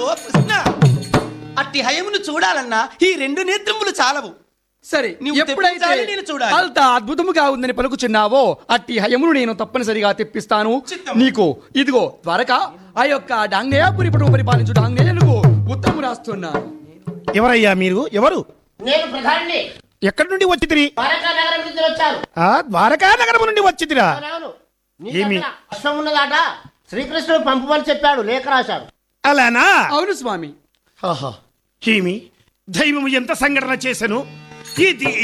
ఓ కృష్ణ అట్టి హయమును చూడాలన్నా ఈ రెండు నేత్రములు చాలవు సరే నీవు ఎప్పుడైతే తెప్పించాలి, నేను చూడాలి. అంత అద్భుతముగా ఉందని పలుకుచున్నావో అట్టి హయమును నేను తప్పనిసరిగా తెప్పిస్తాను చిత్తము. నీకు ఇదిగో ద్వారక ఆ యొక్క డాంగేయపురి పటం పరిపాలించు డాంగేయులకు ఉత్తరము రాస్తున్నాను ఎవరయ్యా మీరు ఎవరు నేను ప్రధాని ఎక్కడి నుండి వచ్చితిరి ద్వారకా నగరం నుంచి వచ్చాను ఆ ద్వారకా నగరం నుండి వచ్చితిరా అవునవును. నీ ఏమి? దగ్గర అశ్వం ఉన్నదాట శ్రీకృష్ణుడు పంపమని చెప్పాడు లేఖ రాశాడు అలానా అవును స్వామి ఆహా ఏమి దైవము ఎంత సంఘటన చేశాను ఇది